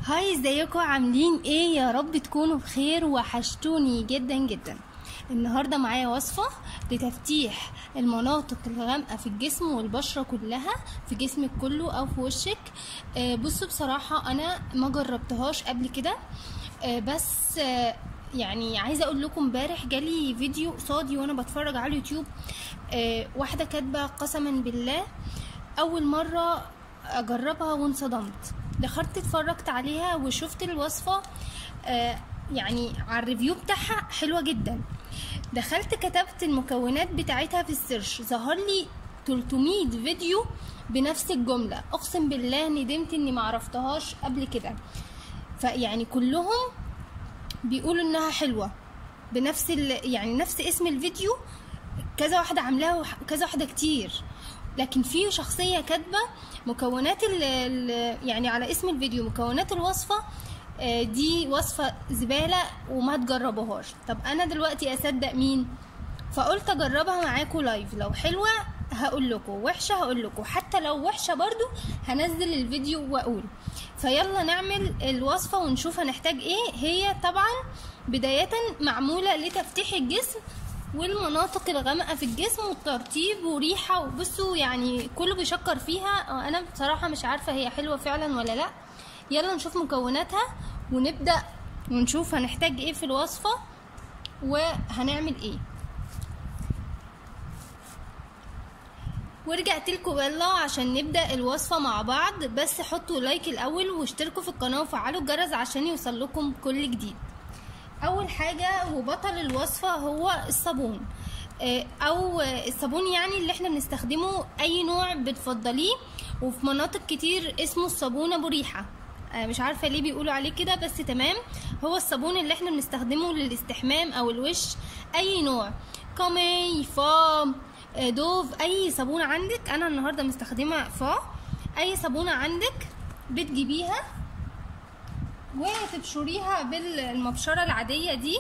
هاي ازيكم عاملين ايه يا رب تكونوا بخير وحشتوني جدا جدا النهارده معايا وصفه لتفتيح المناطق الغامقه في الجسم والبشره كلها في جسمك كله او في وشك آه بصوا بصراحه انا ما جربتهاش قبل كده آه بس آه يعني عايزه اقول لكم امبارح جالي فيديو قصادي وانا بتفرج على اليوتيوب آه واحده كاتبه قسما بالله اول مره اجربها وانصدمت دخلت اتفرجت عليها وشفت الوصفه آه يعني على الريفيو بتاعها حلوه جدا دخلت كتبت المكونات بتاعتها في السيرش ظهر لي 300 فيديو بنفس الجمله اقسم بالله ندمت اني ما عرفتهاش قبل كده فيعني كلهم بيقولوا انها حلوه بنفس ال... يعني نفس اسم الفيديو كذا واحده عاملاها وكذا واحده كتير لكن في شخصيه كاتبه مكونات ال ال يعني على اسم الفيديو مكونات الوصفه دي وصفه زباله وما تجربوهاش طب انا دلوقتي اصدق مين فقلت اجربها معاكم لايف لو حلوه هقول لكم وحشه هقول لكم حتى لو وحشه برضو هنزل الفيديو واقول فيلا نعمل الوصفه ونشوف هنحتاج ايه هي طبعا بدايه معموله لتفتيح الجسم والمناطق الغامقه في الجسم والترطيب وريحه وبصوا يعني كله بيشكر فيها انا بصراحه مش عارفه هي حلوه فعلا ولا لا يلا نشوف مكوناتها ونبدا ونشوف هنحتاج ايه في الوصفه وهنعمل ايه ورجعت لكم يلا عشان نبدا الوصفه مع بعض بس حطوا لايك الاول واشتركوا في القناه وفعلوا الجرس عشان يوصل لكم كل جديد اول حاجه وبطل الوصفه هو الصابون او الصابون يعني اللي احنا بنستخدمه اي نوع بتفضليه وفي مناطق كتير اسمه الصابون ابو ريحه مش عارفه ليه بيقولوا عليه كده بس تمام هو الصابون اللي احنا بنستخدمه للاستحمام او الوش اي نوع كامي فا دوف اي صابونه عندك انا النهارده مستخدمه فا اي صابونه عندك بتجيبيها وتبشريها بالمبشره العاديه دي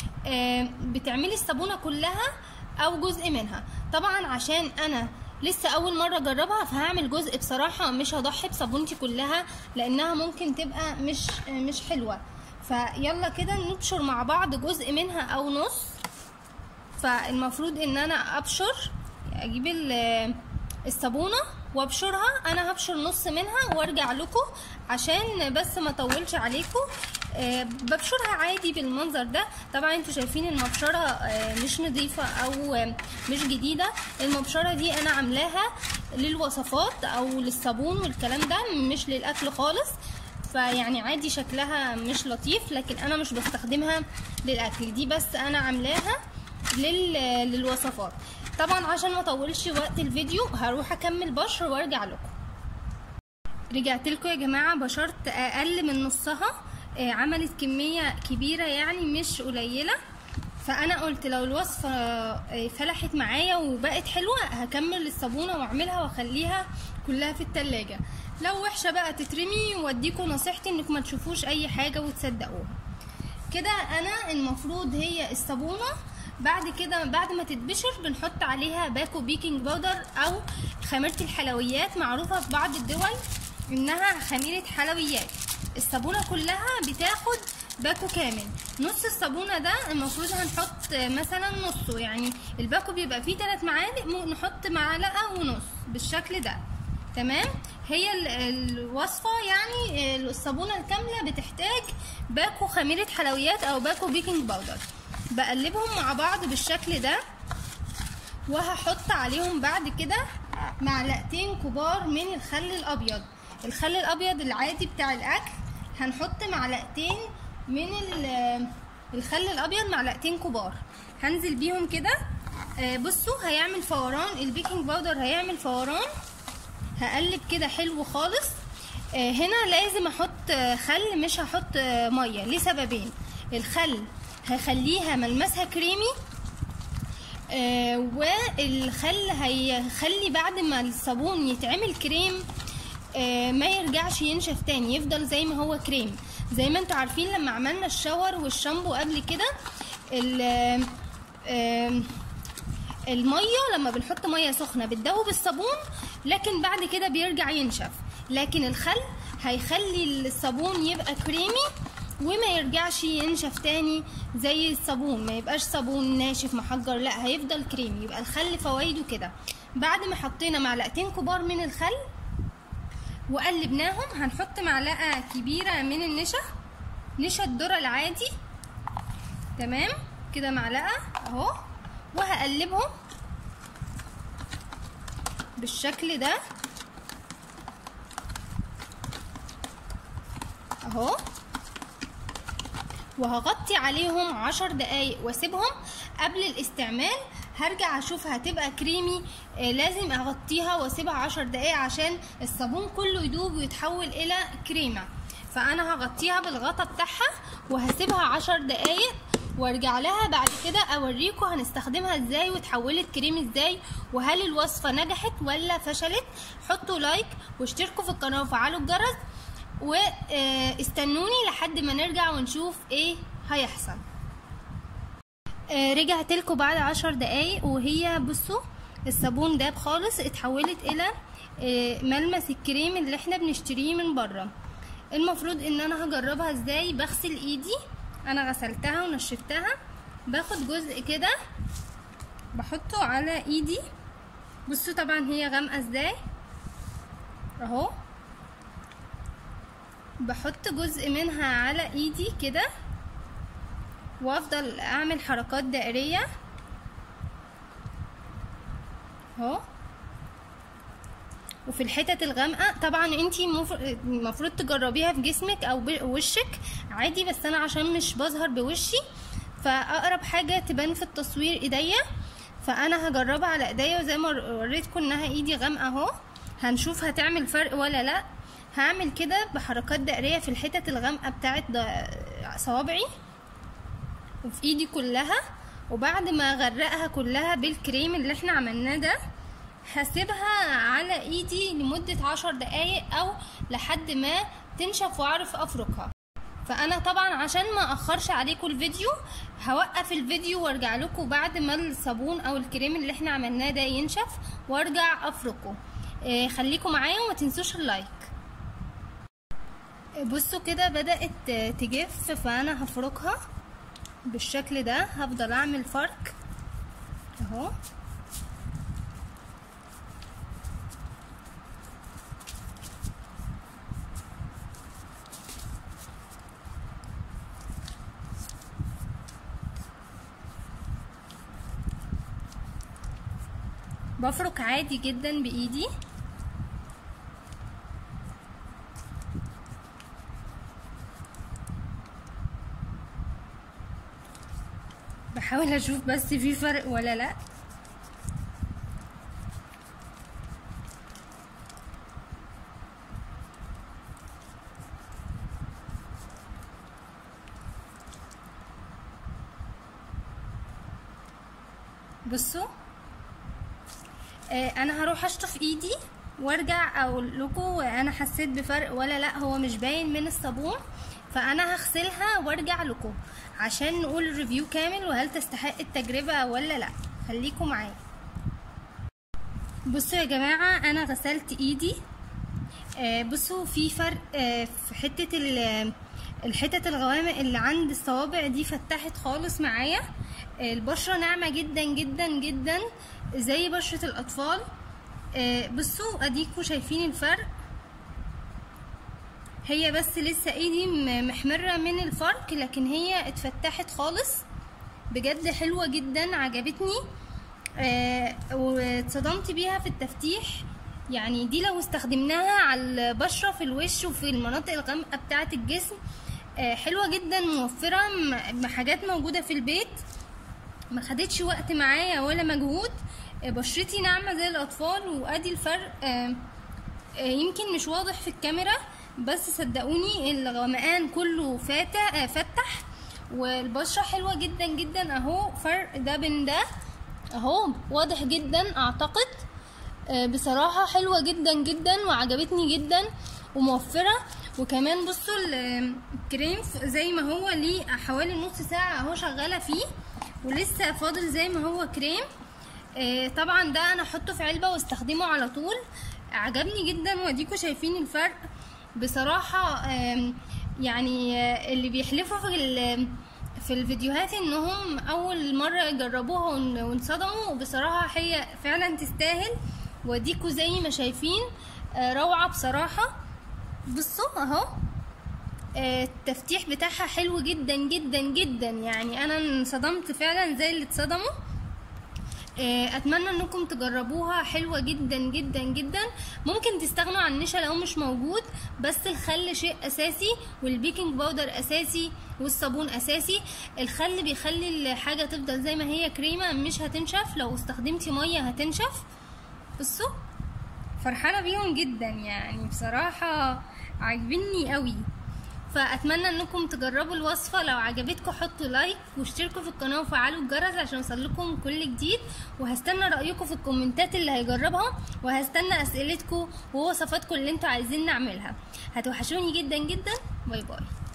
بتعملي الصابونه كلها او جزء منها طبعا عشان انا لسه اول مره اجربها فهعمل جزء بصراحه مش هضحي بصابونتي كلها لانها ممكن تبقى مش مش حلوه فيلا كده نبشر مع بعض جزء منها او نص فالمفروض ان انا ابشر اجيب الصابونه وابشرها انا هبشر نص منها وارجع لكم عشان بس ما اطولش عليكم أه ببشرها عادي بالمنظر ده طبعا انتوا شايفين المبشره أه مش نظيفه او أه مش جديده المبشره دي انا عاملاها للوصفات او للصابون والكلام ده مش للاكل خالص فيعني عادي شكلها مش لطيف لكن انا مش بستخدمها للاكل دي بس انا عاملاها لل... للوصفات طبعا عشان ما اطولش وقت الفيديو هروح اكمل بشر وارجع لكم رجعت لكم يا جماعه بشرت اقل من نصها عملت كميه كبيره يعني مش قليله فانا قلت لو الوصفه فلحت معايا وبقت حلوه هكمل الصابونه واعملها واخليها كلها في التلاجة لو وحشه بقى تترمي واديكم نصيحتي انكم ما تشوفوش اي حاجه وتصدقوها كده انا المفروض هي الصابونه بعد كده بعد ما تتبشر بنحط عليها باكو بيكنج باودر او خميره الحلويات معروفه في بعض الدول انها خميره حلويات الصابونه كلها بتاخد باكو كامل نص الصابونه ده المفروض هنحط مثلا نصه يعني الباكو بيبقى فيه 3 معالق نحط معلقه ونص بالشكل ده تمام هي الوصفه يعني الصابونه الكامله بتحتاج باكو خميره حلويات او باكو بيكنج باودر بقلبهم مع بعض بالشكل ده وهحط عليهم بعد كده معلقتين كبار من الخل الابيض الخل الابيض العادي بتاع الاكل هنحط معلقتين من الخل الابيض معلقتين كبار هنزل بيهم كده بصوا هيعمل فوران البيكنج باودر هيعمل فوران هقلب كده حلو خالص هنا لازم احط خل مش هحط ميه لسببين الخل هخليها ملمسها كريمي آه والخل هيخلي بعد ما الصابون يتعمل كريم آه ما يرجعش ينشف تاني يفضل زي ما هو كريم زي ما انتوا عارفين لما عملنا الشاور والشامبو قبل كده آه الميه لما بنحط ميه سخنه بتدوب الصابون لكن بعد كده بيرجع ينشف لكن الخل هيخلي الصابون يبقى كريمي وما يرجعش ينشف تاني زي الصابون ما يبقاش صابون ناشف محجر لا هيفضل كريمي يبقى الخل فوائده كده بعد ما حطينا معلقتين كبار من الخل وقلبناهم هنحط معلقه كبيره من النشا نشا الذره العادي تمام كده معلقه اهو وهقلبهم بالشكل ده اهو وهغطي عليهم عشر دقايق واسيبهم قبل الاستعمال هرجع اشوف هتبقى كريمي آه لازم اغطيها واسيبها عشر دقايق عشان الصابون كله يدوب ويتحول الى كريمة فانا هغطيها بالغطا بتاعها وهسيبها عشر دقايق وارجع لها بعد كده اوريكم هنستخدمها ازاي وتحولت كريم ازاي وهل الوصفة نجحت ولا فشلت حطوا لايك واشتركوا في القناة وفعلوا الجرس واستنوني لحد ما نرجع ونشوف ايه هيحصل رجعت لكم بعد عشر دقايق وهي بصوا الصابون داب خالص اتحولت الى ملمس الكريم اللي احنا بنشتريه من بره المفروض ان انا هجربها ازاي بغسل ايدي انا غسلتها ونشفتها باخد جزء كده بحطه على ايدي بصوا طبعا هي غامقه ازاي اهو بحط جزء منها على ايدي كده وافضل اعمل حركات دائرية اهو وفي الحتت الغامقة طبعا انتي المفروض تجربيها في جسمك او وشك عادي بس انا عشان مش بظهر بوشي فاقرب حاجة تبان في التصوير ايديا فانا هجربها على ايديا وزي ما وريتكم انها ايدي غامقة اهو هنشوف هتعمل فرق ولا لا هعمل كده بحركات دائرية في الحتت الغامقة بتاعت صوابعي وفي ايدي كلها وبعد ما اغرقها كلها بالكريم اللي احنا عملناه ده هسيبها على ايدي لمدة عشر دقايق او لحد ما تنشف واعرف افركها فانا طبعا عشان ما اخرش عليكم الفيديو هوقف الفيديو وارجع لكم بعد ما الصابون او الكريم اللي احنا عملناه ده ينشف وارجع افركه إيه خليكم معايا وما تنسوش اللايك بصوا كده بدأت تجف فانا هفركها بالشكل ده هفضل اعمل فرك اهو بفرك عادي جدا بايدي بحاول اشوف بس في فرق ولا لا بصوا آه انا هروح اشطف ايدي وارجع اقول لكم انا حسيت بفرق ولا لا هو مش باين من الصابون فانا هغسلها وارجع لكم عشان نقول الريفيو كامل وهل تستحق التجربة ولا لا خليكم معايا بصوا يا جماعة انا غسلت ايدي آه بصوا في فرق آه في حتة الحتت الغوامق اللي عند الصوابع دي فتحت خالص معايا آه البشرة ناعمة جدا جدا جدا زي بشرة الاطفال بصوا اديكوا شايفين الفرق هي بس لسه ايدي محمرة من الفرك لكن هي اتفتحت خالص بجد حلوة جدا عجبتني آه واتصدمت بيها في التفتيح يعني دي لو استخدمناها على البشرة في الوش وفي المناطق الغامقة بتاعة الجسم آه حلوة جدا موفرة بحاجات موجودة في البيت ما خدتش وقت معايا ولا مجهود آه بشرتي ناعمة زي الأطفال وأدي الفرق آه آه يمكن مش واضح في الكاميرا بس صدقوني الغمقان كله فاتح فتح والبشره حلوه جدا جدا اهو فرق ده بين ده اهو واضح جدا اعتقد بصراحه حلوه جدا جدا وعجبتني جدا وموفره وكمان بصوا الكريم زي ما هو ليه حوالي نص ساعه اهو شغاله فيه ولسه فاضل زي ما هو كريم طبعا ده انا احطه في علبه واستخدمه على طول عجبني جدا واديكوا شايفين الفرق بصراحة آم، يعني آه، اللي بيحلفوا في ال- في الفيديوهات انهم اول مرة يجربوها ون- وانصدموا بصراحة هي فعلا تستاهل وديكوا زي ما شايفين آه، روعة بصراحة بصوا اهو آه، التفتيح بتاعها حلو جدا جدا جدا يعني انا انصدمت فعلا زي اللي اتصدموا آه، اتمنى انكم تجربوها حلوه جدا جدا جدا ممكن تستغنوا عن النشا لو مش موجود بس الخل شيء اساسي والبيكنج باودر اساسي والصابون اساسي الخل بيخلي الحاجه تفضل زي ما هي كريمه مش هتنشف لو استخدمتي ميه هتنشف بصوا فرحانه بيهم جدا يعني بصراحه عاجبني قوي فاتمنى انكم تجربوا الوصفه لو عجبتكم حطوا لايك واشتركوا في القناه وفعلوا الجرس عشان يوصلكم كل جديد وهستنى رايكم في الكومنتات اللي هيجربها وهستنى اسئلتكم ووصفاتكم اللي انتوا عايزين نعملها هتوحشوني جدا جدا باي باي